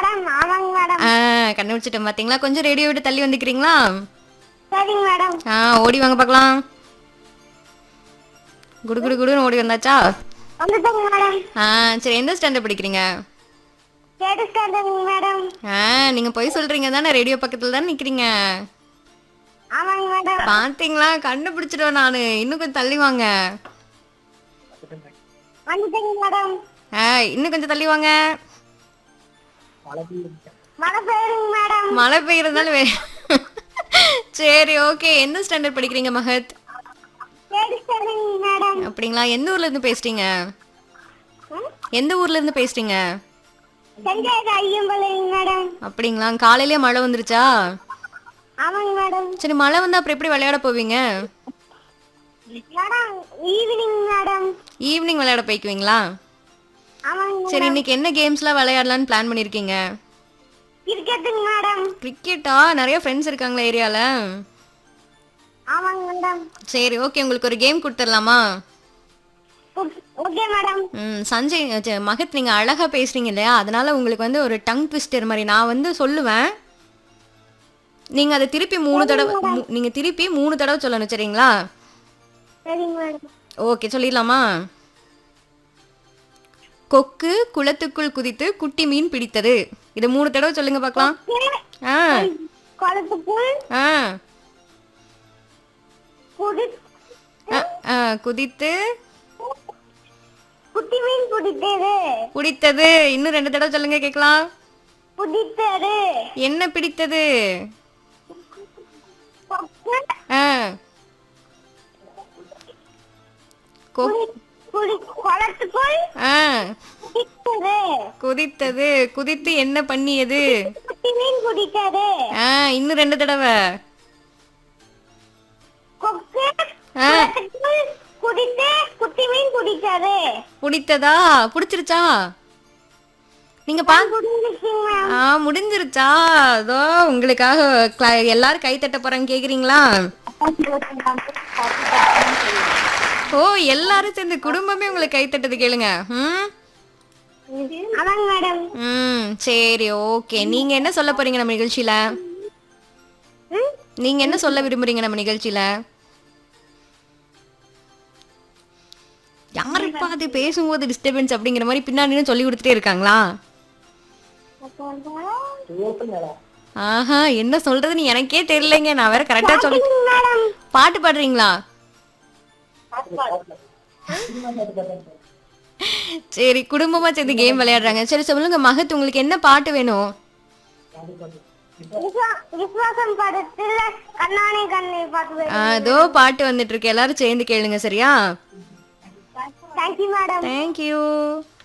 Madam ஆமாங்க madam ஆ கண்டுபிடிச்சிட்டேன் பாத்தீங்களா கொஞ்சம் ரேடியோ விட்டு தள்ளி வந்துக்கிறீங்களா சரிங்க மேடம் ஆ ஓடி வாங்க பார்க்கலாம் குடு குடு குடுன்னு ஓடி வந்தாச்சா வந்துட்டேங்க மேடம் ஆ சரி எந்த ஸ்டாண்டர்ட் படிக்கிறீங்க கேட்டு ஸ்டாண்டர்டுங்க மேடம் ஆ நீங்க போய் சொல்றீங்க தானே ரேடியோ பக்கத்துல தானே நிக்கிறீங்க ஆமாங்க மேடம் பாத்தீங்களா கண்டுபிடிச்சிடுவேன் நானு இன்னும் கொஞ்சம் தள்ளி வாங்க வந்துட்டேங்க மேடம் ஆ இன்னும் கொஞ்சம் தள்ளி வாங்க மழை பெய்யுங்க மேடம் மழை பெய்யறதுனால வே சரி ஓகே எந்த ஸ்டாண்டர்ட் படிக்கிறீங்க மகத் கேட்டு ஸ்டாண்டர்டுங்க மேடம் அப்படிங்களா எந்த ஊர்ல இருந்து பேசுறீங்க ம்? எந்த ஊர்ல இருந்து பேசுறீங்க செஞ்சாயத்து ஐயம்பலைங்க மேடம் அப்படிங்களா காலையிலேயே மழை வந்துருச்சா ஆமாங்க மேடம் சரி மழை வந்தா அப்புறம் எப்படி விளையாட போவீங்க மேடம் ஈவினிங் மேடம் ஈவினிங் விளையாட போய்க்குவீங்களா ஆமாங்க சரி இன்னைக்கு என்ன கேம்ஸ்லாம் விளையாடலாம்னு பிளான் பண்ணிருக்கீங்க கிரிக்கெட்டுங்க மேடம் கிரிக்கெட்டா நிறைய ஃப்ரெண்ட்ஸ் இருக்காங்களா ஏரியால ஆமாங்க மேடம் சரி ஓகே உங்களுக்கு ஒரு கேம் கொடுத்துடலாமா ஓகே மேடம் ம் சஞ்சய் ச்சே, மகத் நீங்க அழகா பேசுறீங்க இல்லையா அதனால உங்களுக்கு வந்து ஒரு டங் ட்விஸ்டர் மாதிரி நான் வந்து சொல்லுவேன் நீங்க அதை திருப்பி மூணு தடவை மூ- நீங்க திருப்பி மூணு தடவை சொல்லணும் சரிங்களா சரிங்க மேடம் ஓகே சொல்லிடலாமா கொக்கு குளத்துக்குள் குதித்து குட்டி மீன் பிடித்தது இது மூணு தடவை சொல்லுங்க பார்க்கலாம் ஆ குளத்துக்குள் ஆ குடி ஆ, ஆ, குதித்து குட்டி மீன் பிடித்தது பிடித்தது இன்னும் ரெண்டு தடவை சொல்லுங்க கேட்கலாம் பிடித்தது என்ன பிடித்தது கொக்கு ஆ கொ குடி குளத்துக்குள் ஆ குடித்தது குதித்தது குதித்து என்ன பண்ணியது குட்டி மீன் பிடித்தது ஆ இன்னும் ரெண்டு தடவை கொக்கு ஆ. குளத்துக்குள் குடித்து குட்டி மீன் பிடித்தது பிடித்ததா பிடிச்சிருச்சா நீங்க பா புரிஞ்சுச்சுங்க மேம் ஆ முடிஞ்சிருச்சா அதோ உங்களுக்காக cla- எல்லாரும் கை தட்ட போறாங்க கேக்குறீங்களா ஓ எல்லாரும் சேர்ந்து குடும்பமே உங்களுக்கு கை தட்டது கேளுங்க ம் ஆமாங்க மேடம் ம் சரி ஓகே நீங்க என்ன சொல்ல போறீங்க நம்ம நிகழ்ச்சியில ம்? நீங்க என்ன சொல்ல விரும்புறீங்க நம்ம நிகழ்ச்சியில யாருப்பா அது பேசும்போது டிஸ்டர்பன்ஸ் அப்படிங்கிற மாதிரி பின்னாடி சொல்லி கொடுத்துட்டே இருக்காங்களா ஆஹா என்ன சொல்றதுன்னு எனக்கே தெரியலங்க நான் வேற கரெக்டா சொல்ல மேடம் பாட்டு பாடுறீங்களா சரி குடும்பமா சேர்ந்து கேம் விளையாடுறாங்க சரி சொல்லுங்க மகத் உங்களுக்கு என்ன பாட்டு வேணும் விஸ்வா- விஸ்வாசம் படத்துல கண்ணானே கண்ணை பார்த்து அதோ பாட்டு வந்துட்டு இருக்கு எல்லாரும் சேர்ந்து கேளுங்க சரியா தேங்க்யூ மேடம் தேங்க்யூ